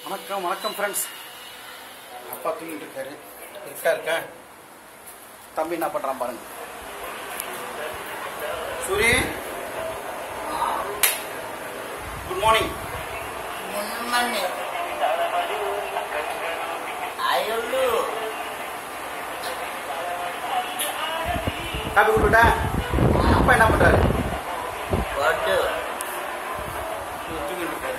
வணக்கம் வணக்கம் ஃப்ரெண்ட்ஸ் அப்பா தூங்கிட்டு இருக்காரு இருக்கா இருக்கா தம்பி என்ன பண்ணுறான் பாருங்க சூரி குட் மார்னிங் முன்னே அயலு காப்பி கொடுத்துட்டா அப்பா என்ன பண்ணுறாரு கொட்டு தூங்கிட்டு இருக்காரு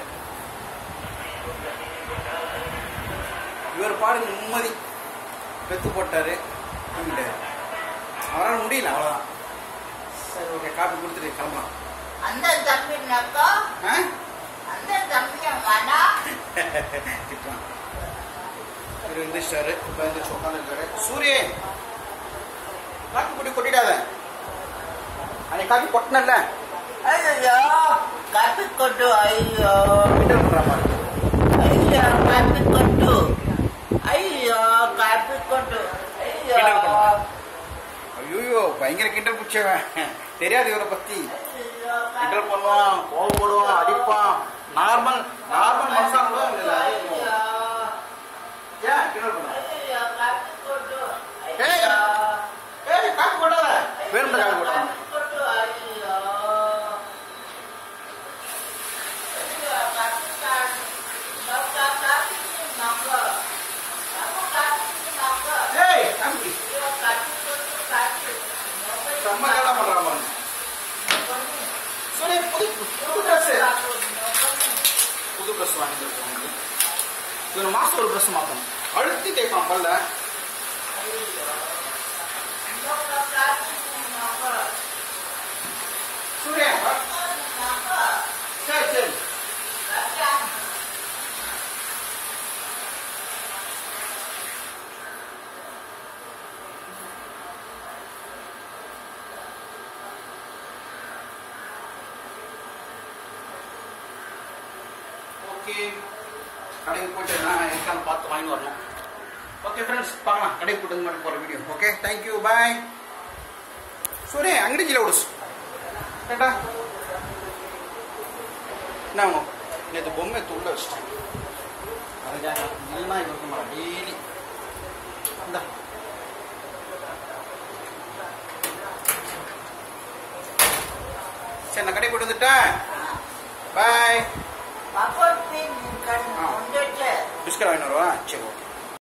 இவர் பாருங்க நிம்மதி பெத்து போட்டாரு தூங்கிட்டாரு அவரால் முடியல அவ்வளோதான் சரி ஓகே காப்பி கொடுத்துட்டு கிளம்பலாம் அந்த தம்பினாக்கா ஆ அந்த தம்பிய வேணா திட்டுறான் இவர் எந்திரிச்சிட்டாரு இப்போ எந்திரிச்சு உட்காந்துருக்காரு சூரிய காப்பி போட்டு கொட்டிடாத அன்னைக்கு காப்பி கொட்டினல்ல ஐயோ காப்பி கொட்டு ஐயோ கிண்டல் பண்ணுற மாதிரி ஐயோ காப்பி கொட்டு ஐயோ காப்பி கொட்டு ஐயோ கிண்டல் பண்ணு. ஐயோ பயங்கர கிண்டல் பிடிச்சவன் தெரியாது இவரை பத்தி ஐயோ, கிண்டல் பண்ணுவான் கோவப்படுவான் அடிப்பான் நார்மல் நார்மல் மனுஷன் கூட இல்ல ஐயோ, ஏன் கிண்டல் பண்ண ஐயோ, காப்பி கொட்டு ஏய். ஐயோ, ஏய் காப்பி போடாத வேணும் காப்பி போடாத காப்பி கொட்டு ஐயோ ஐயோ, காப்பி காப்பி நோக்கா காப்பி நோக்கா நம்ம காப்பி நோக்கா ஏய் காப்பி ஐயோ, காப்பி கொட்டு காப்பி நோக்கா செம்ம கேளா பண்றான் பாருங்க சரி புது புது ட்ரெஸ் புது ட்ரெஸ் வாங்கிட்டு இவர் மாசம் ஒரு ட்ரெஸ் மாத்தணும் அழுத்தி தேய்ப்பான் பல்ல சூர்யா வா. சரி சரி ஓகே கடைக்கு போயிட்டு நான் இருக்கான்னு பார்த்து வாங்கி வரணும் ஓகே ஃப்ரெண்ட்ஸ் பார்க்கலாம் கடைக்கு போட்டு மட்டும் போகிற வீடியோ ஓகே தேங்க்யூ பாய் சூரிய ಅಂಗಡಿ ಜಿಲ್ಲೆ ಓಡಿಸು கேட்டா என்ன நேற்று பொம்மை துள்ள வச்சிட்டேன் அதுக்காக இல்லைன்னா இது இருக்க மாட்டேன் டெய்லி இந்த சரி நான் கடைக்கு போயிட்டு வந்துட்டேன் பாய் பிஸ்கட் வாங்கிட்டு வருவா சரி